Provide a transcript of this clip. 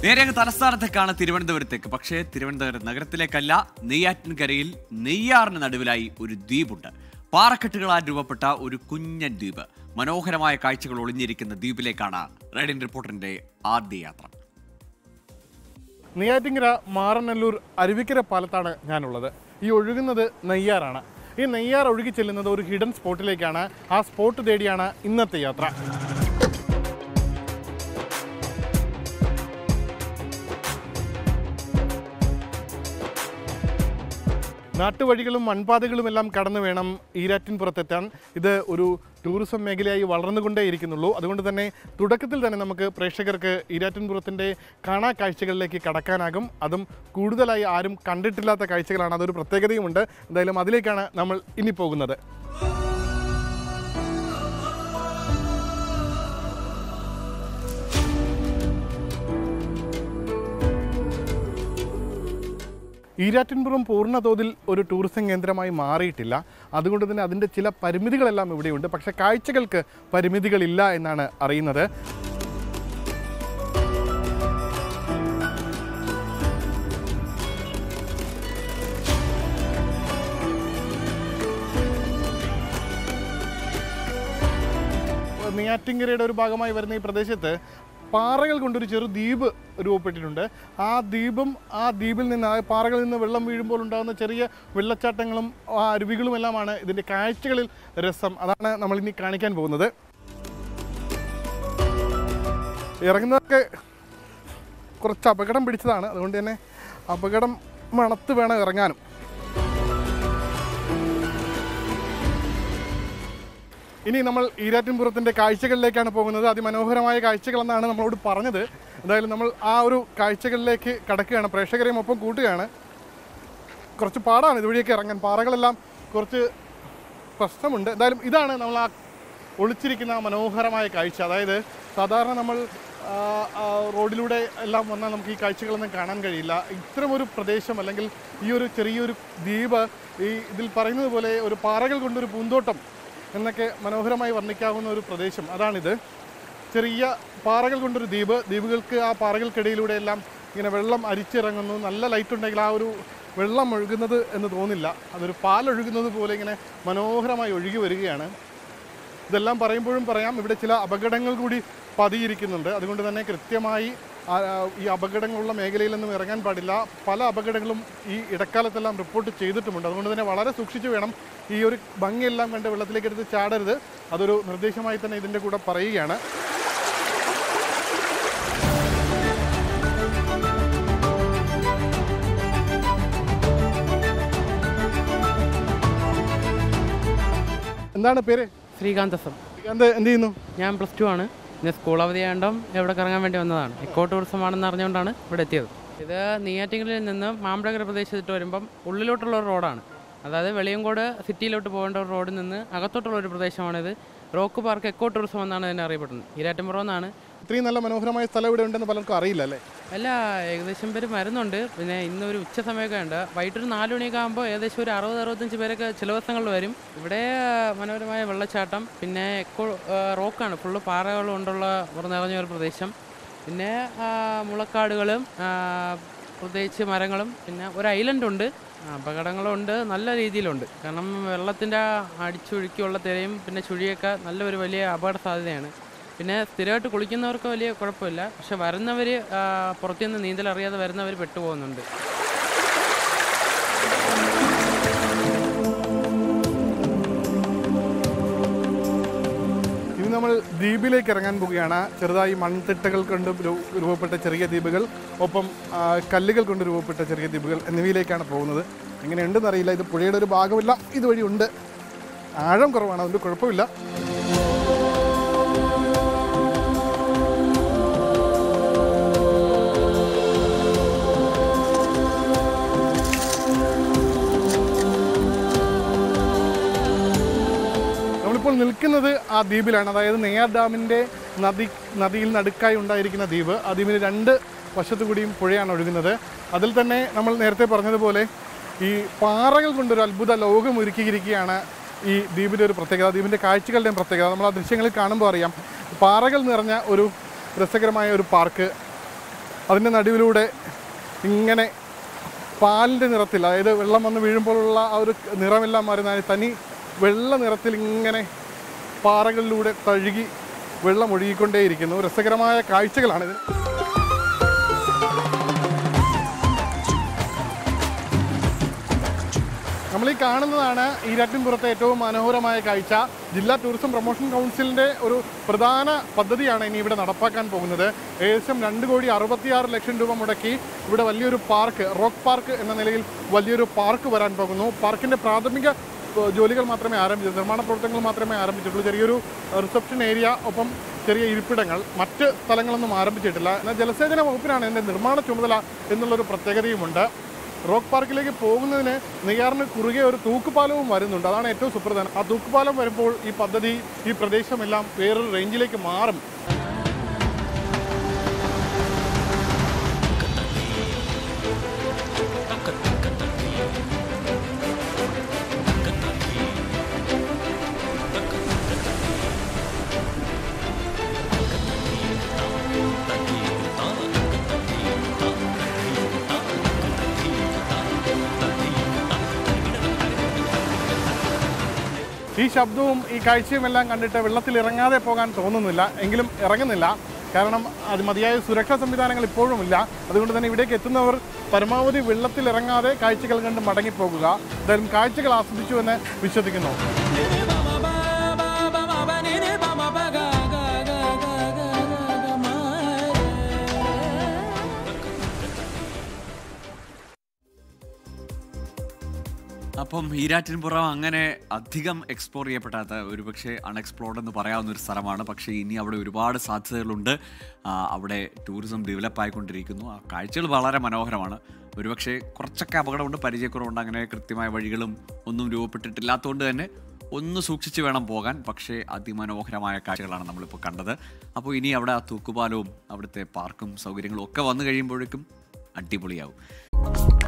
നേരെ തലസ്ഥാനത്തേക്കാണ് തിരുവനന്തപുരത്തേക്ക് പക്ഷേ തിരുവനന്തപുരം നഗരത്തിലേക്കല്ല നെയ്യാറ്റിൻകരയിൽ നെയ്യാറിന് നടുവിലായി ഒരു ദ്വീപുണ്ട് പാറക്കെട്ടുകളാൽ രൂപപ്പെട്ട ഒരു കുഞ്ഞൻ ദ്വീപ് മനോഹരമായ കാഴ്ചകൾ ഒളിഞ്ഞിരിക്കുന്ന ദ്വീപിലേക്കാണ് റൈഡിൻ റിപ്പോർട്ടറിന്റെ ആദ്യ യാത്ര നെയ്യാറ്റിങ്കര മാറനല്ലൂർ അരുവിക്കര പാലത്താണ് ഞാനുള്ളത് ഈ ഒഴുകുന്നത് നെയ്യാറാണ് ഈ നെയ്യാർ ഒഴുകി ചെല്ലുന്നത് ഒരു ഹിഡൻ സ്പോട്ടിലേക്കാണ് ആ സ്പോട്ട് തേടിയാണ് ഇന്നത്തെ യാത്ര നാട്ടുവഴികളും മൺപാതകളും എല്ലാം കടന്നു വേണം ഈരാറ്റിൻപുറത്തെത്താൻ ഇത് ഒരു ടൂറിസം മേഖലയായി വളർന്നുകൊണ്ടേയിരിക്കുന്നുള്ളൂ അതുകൊണ്ട് തന്നെ തുടക്കത്തിൽ തന്നെ നമുക്ക് പ്രേക്ഷകർക്ക് ഈരാറ്റിൻപുറത്തിൻ്റെ കാണാ കാഴ്ചകളിലേക്ക് കടക്കാനാകും അതും കൂടുതലായി ആരും കണ്ടിട്ടില്ലാത്ത കാഴ്ചകളാണ് അതൊരു പ്രത്യേകതയുമുണ്ട് എന്തായാലും അതിലേക്കാണ് നമ്മൾ ഇനി പോകുന്നത് ഈരാറ്റിൻപുറം പൂർണ്ണ തോതിൽ ഒരു ടൂറിസം കേന്ദ്രമായി മാറിയിട്ടില്ല അതുകൊണ്ട് തന്നെ അതിൻ്റെ ചില പരിമിതികളെല്ലാം ഇവിടെയുണ്ട് പക്ഷേ കാഴ്ചകൾക്ക് പരിമിതികളില്ല എന്നാണ് അറിയുന്നത് നെയ്യാറ്റിങ്കരയുടെ ഒരു ഭാഗമായി വരുന്ന ഈ പ്രദേശത്ത് പാറകൾ കൊണ്ടൊരു ചെറു ദ്വീപ് രൂപപ്പെട്ടിട്ടുണ്ട് ആ ദ്വീപും ആ ദ്വീപിൽ നിന്ന് ആ പാറകളിൽ നിന്ന് വെള്ളം വീഴുമ്പോൾ ഉണ്ടാകുന്ന ചെറിയ വെള്ളച്ചാട്ടങ്ങളും ആ അരുവികളും എല്ലാമാണ് ഇതിൻ്റെ കാഴ്ചകളിൽ രസം അതാണ് നമ്മൾ ഇനി കാണിക്കാൻ പോകുന്നത് ഇറങ്ങുന്നതൊക്കെ കുറച്ച് അപകടം പിടിച്ചതാണ് അതുകൊണ്ട് തന്നെ അപകടം മണത്ത് വേണം ഇറങ്ങാനും ഇനി നമ്മൾ ഈരാറ്റിൻപുറത്തിൻ്റെ കാഴ്ചകളിലേക്കാണ് പോകുന്നത് അതിമനോഹരമായ കാഴ്ചകളെന്നാണ് നമ്മളോട് പറഞ്ഞത് എന്തായാലും നമ്മൾ ആ ഒരു കാഴ്ചകളിലേക്ക് കടക്കുകയാണ് പ്രേക്ഷകരെയും ഒപ്പം കൂട്ടുകയാണ് കുറച്ച് പാടാണ് ഇതുവഴിയൊക്കെ ഇറങ്ങാൻ പാറകളെല്ലാം കുറച്ച് പ്രശ്നമുണ്ട് എന്തായാലും ഇതാണ് നമ്മൾ ആ ഒളിച്ചിരിക്കുന്ന ആ മനോഹരമായ കാഴ്ച അതായത് സാധാരണ നമ്മൾ ആ, ആ, റോഡിലൂടെ എല്ലാം വന്നാൽ നമുക്ക് ഈ കാഴ്ചകളൊന്നും കാണാൻ കഴിയില്ല ഇത്തരമൊരു പ്രദേശം അല്ലെങ്കിൽ ഈ ഒരു ചെറിയൊരു ദ്വീപ് ഈ ഇതിൽ പറയുന്നത് പോലെ ഒരു പാറകൾ കൊണ്ടൊരു പൂന്തോട്ടം എന്നൊക്കെ മനോഹരമായി വർണ്ണിക്കാവുന്ന ഒരു പ്രദേശം അതാണിത് ചെറിയ പാറകൾ കൊണ്ടൊരു ദ്വീപ് ദ്വീപുകൾക്ക് ആ പാറകൾക്കിടയിലൂടെ എല്ലാം ഇങ്ങനെ വെള്ളം അരിച്ചിറങ്ങുന്നു നല്ല ലൈറ്റ് ഉണ്ടെങ്കിൽ ആ ഒരു വെള്ളം ഒഴുകുന്നത് എന്ന് തോന്നില്ല അതൊരു പാലൊഴുകുന്നത് പോലെ ഇങ്ങനെ മനോഹരമായി ഒഴുകി വരികയാണ് ഇതെല്ലാം പറയുമ്പോഴും പറയാം ഇവിടെ ചില അപകടങ്ങൾ കൂടി പതിയിരിക്കുന്നുണ്ട് അതുകൊണ്ട് തന്നെ കൃത്യമായി ആ, ആ, ഈ അപകടങ്ങളുള്ള മേഖലയിലൊന്നും ഇറങ്ങാൻ പാടില്ല പല അപകടങ്ങളും ഈ ഇടക്കാലത്തെല്ലാം റിപ്പോർട്ട് ചെയ്തിട്ടുമുണ്ട് അതുകൊണ്ട് തന്നെ വളരെ സൂക്ഷിച്ചു വേണം ഈ ഒരു ഭംഗിയെല്ലാം കണ്ട് വെള്ളത്തിലേക്ക് എടുത്ത് ചാടരുത് അതൊരു നിർദ്ദേശമായി തന്നെ ഇതിൻ്റെ കൂടെ പറയുകയാണ് എന്താണ് പേര് ശ്രീകാന്ത് എസ് എം എന്ത് എന്ത് ചെയ്യുന്നു ഞാൻ പ്ലസ് ടു ആണ് പിന്നെ സ്കൂൾ അവധിയായതുകൊണ്ടും ഇവിടെ കറങ്ങാൻ വേണ്ടി വന്നതാണ് എക്കോ ടൂറിസം ആണെന്ന് അറിഞ്ഞുകൊണ്ടാണ് ഇവിടെ എത്തിയത് ഇത് നെയ്യാറ്റിങ്കലിൽ നിന്ന് മാമ്പഴകര പ്രദേശത്തിട്ട് വരുമ്പം ഉള്ളിലോട്ടുള്ള ഒരു റോഡാണ് അതായത് വെളിയങ്കോട് സിറ്റിയിലോട്ട് പോകേണ്ട ഒരു റോഡിൽ നിന്ന് അകത്തോട്ടുള്ള ഒരു പ്രദേശമാണിത് റോക്ക് പാർക്ക് എക്കോ ടൂറിസം എന്നാണ് ഇതിനെ അറിയപ്പെടുന്നത് ഈരാറ്റുംപുറം എന്നാണ് ഇത്രയും നല്ല മനോഹരമായ സ്ഥലം ഇവിടെ ഉണ്ടെന്ന് പലർക്കും അറിയില്ല അല്ലേ അല്ല ഏകദേശം പേര് വരുന്നുണ്ട് പിന്നെ ഇന്ന് ഒരു ഉച്ച സമയമൊക്കെ ഉണ്ട് വൈകിട്ടൊരു നാല് മണിയൊക്കെ ആകുമ്പോൾ ഏകദേശം ഒരു അറുപത് അറുപത്തഞ്ച് പേരൊക്കെ ചില ദിവസങ്ങളിൽ വരും ഇവിടെ ആ, മനോഹരമായ വെള്ളച്ചാട്ടം പിന്നെ എക്കോ ആ, റോക്കാണ് ഫുള്ള് പാറകൾ കൊണ്ടുള്ള ഒരു നിറഞ്ഞ ഒരു പ്രദേശം പിന്നെ ആ, മുളക്കാടുകളും ആ, പ്രത്യേകിച്ച് മരങ്ങളും പിന്നെ ഒരു ഐലൻഡ് ഉണ്ട് അപകടങ്ങളുണ്ട് നല്ല രീതിയിലുണ്ട് കാരണം വെള്ളത്തിൻ്റെ അടിച്ചൊഴുക്കിയുള്ള തിരയും പിന്നെ ചുഴിയൊക്കെ നല്ലൊരു വലിയ അപകട സാധ്യതയാണ് പിന്നെ സ്ഥിരമായിട്ട് കുളിക്കുന്നവർക്ക് വലിയ കുഴപ്പമില്ല പക്ഷെ വരുന്നവർ പുറത്തുനിന്ന് നീന്തൽ അറിയാതെ വരുന്നവർ പെട്ടുപോകുന്നുണ്ട് ഇനി നമ്മൾ ദ്വീപിലേക്ക് ഇറങ്ങാൻ പോവുകയാണ് ചെറുതായി മൺതിട്ടകൾ കൊണ്ട് രൂ- രൂപപ്പെട്ട ചെറിയ ദ്വീപുകൾ ഒപ്പം ആ, കല്ലുകൾ കൊണ്ട് രൂപപ്പെട്ട ചെറിയ ദ്വീപുകൾ എന്നിവയിലേക്കാണ് പോകുന്നത് എങ്ങനെയുണ്ടെന്ന് അറിയില്ല ഇത് പുഴയുടെ ഒരു ഭാഗമെല്ലാം ഇതുവഴി ഉണ്ട് ആഴം കുറവാണ് അതുകൊണ്ട് കുഴപ്പമില്ല നമ്മളിപ്പോൾ നിൽക്കുന്നത് ആ ദ്വീപിലാണ് അതായത് നെയ്യാർ ഡാമിൻ്റെ നദി നദിയിൽ നടുക്കായി ഉണ്ടായിരിക്കുന്ന ദ്വീപ് ആ ദ്വീപിന് രണ്ട് വശത്തു കൂടിയും പുഴയാണ് ഒഴുകുന്നത് അതിൽ തന്നെ നമ്മൾ നേരത്തെ പറഞ്ഞതുപോലെ ഈ പാറകൾ കൊണ്ടൊരു അത്ഭുത ലോകം ഒരുക്കിയിരിക്കുകയാണ് ഈ ദ്വീപിൻ്റെ ഒരു പ്രത്യേകത ദ്വീപിൻ്റെ കാഴ്ചകളുടെയും പ്രത്യേകത നമ്മൾ ആ ദൃശ്യങ്ങളിൽ കാണുമ്പോൾ അറിയാം പാറകൾ നിറഞ്ഞ ഒരു രസകരമായ ഒരു പാർക്ക് അതിൻ്റെ നടുവിലൂടെ ഇങ്ങനെ പാലിൻ്റെ നിറത്തിൽ അതായത് വെള്ളം വന്ന് വീഴുമ്പോഴുള്ള ആ ഒരു നിറമെല്ലാം മാറി നാ- തനി വെള്ള നിറത്തിൽ ഇങ്ങനെ പാറകളിലൂടെ തഴുകി വെള്ളം ഒഴുകിക്കൊണ്ടേയിരിക്കുന്നു രസകരമായ കാഴ്ചകളാണിത് നമ്മൾ ഈ കാണുന്നതാണ് ഈരാറ്റിൻപുറത്തെ ഏറ്റവും മനോഹരമായ കാഴ്ച ജില്ലാ ടൂറിസം പ്രൊമോഷൻ കൗൺസിലിൻ്റെ ഒരു പ്രധാന പദ്ധതിയാണ് ഇനി ഇവിടെ നടപ്പാക്കാൻ പോകുന്നത് ഏകദേശം രണ്ട് കോടി അറുപത്തിയാറ് ലക്ഷം രൂപ മുടക്കി ഇവിടെ വലിയൊരു പാർക്ക് റോക്ക് പാർക്ക് എന്ന നിലയിൽ വലിയൊരു പാർക്ക് വരാൻ പോകുന്നു പാർക്കിൻ്റെ പ്രാഥമിക ഏഹ്, ജോലികൾ മാത്രമേ ആരംഭിച്ചു നിർമ്മാണ പ്രവർത്തനങ്ങൾ മാത്രമേ ആരംഭിച്ചിട്ടുള്ളൂ ചെറിയൊരു റിസപ്ഷൻ ഏരിയ ഒപ്പം ചെറിയ ഇരിപ്പിടങ്ങൾ മറ്റ് സ്ഥലങ്ങളൊന്നും ആരംഭിച്ചിട്ടില്ല എന്നാൽ ജലസേചന വകുപ്പിനാണ് ഇതിൻ്റെ നിർമ്മാണ ചുമതല എന്നുള്ളൊരു പ്രത്യേകതയുമുണ്ട് റോക്ക് പാർക്കിലേക്ക് പോകുന്നതിന് നെയ്യാറിന് കുറുകെ ഒരു തൂക്കുപാലവും വരുന്നുണ്ട് അതാണ് ഏറ്റവും സുപ്രധാനം ആ തൂക്കുപാലം വരുമ്പോൾ ഈ പദ്ധതി ഈ പ്രദേശമെല്ലാം വേറൊരു റേഞ്ചിലേക്ക് മാറും ഈ ശബ്ദവും ഈ കാഴ്ചയും എല്ലാം കണ്ടിട്ട് വെള്ളത്തിൽ ഇറങ്ങാതെ പോകാൻ തോന്നുന്നില്ല എങ്കിലും ഇറങ്ങുന്നില്ല കാരണം അത് മതിയായ സുരക്ഷാ സംവിധാനങ്ങൾ ഇപ്പോഴുമില്ല അതുകൊണ്ട് തന്നെ ഇവിടേക്ക് എത്തുന്നവർ പരമാവധി വെള്ളത്തിൽ ഇറങ്ങാതെ കാഴ്ചകൾ കണ്ട് മടങ്ങിപ്പോകുക എന്തായാലും കാഴ്ചകൾ ആസ്വദിച്ചു എന്ന് വിശ്വസിക്കുന്നു അപ്പം ഈരാറ്റിൻപുറം അങ്ങനെ അധികം എക്സ്പ്ലോർ ചെയ്യപ്പെടാത്ത ഒരുപക്ഷെ അൺഎക്സ്പ്ലോർഡ് എന്ന് പറയാവുന്ന ഒരു സ്ഥലമാണ് പക്ഷേ ഇനി അവിടെ ഒരുപാട് സാധ്യതകളുണ്ട് ആ, അവിടെ ടൂറിസം ഡെവലപ്പ് ആയിക്കൊണ്ടിരിക്കുന്നു ആ കാഴ്ചകൾ വളരെ മനോഹരമാണ് ഒരുപക്ഷെ കുറച്ചൊക്കെ അപകടമുണ്ട് പരിചയക്കുറവുണ്ട് അങ്ങനെ കൃത്യമായ വഴികളും ഒന്നും രൂപപ്പെട്ടിട്ടില്ലാത്തതുകൊണ്ട് തന്നെ ഒന്ന് സൂക്ഷിച്ച് വേണം പോകാൻ പക്ഷേ അതിമനോഹരമായ കാഴ്ചകളാണ് നമ്മളിപ്പോൾ കണ്ടത് അപ്പോൾ ഇനി അവിടെ ആ തൂക്കുപാലവും അവിടുത്തെ പാർക്കും സൗകര്യങ്ങളും ഒക്കെ വന്നു കഴിയുമ്പോഴേക്കും അടിപൊളിയാവും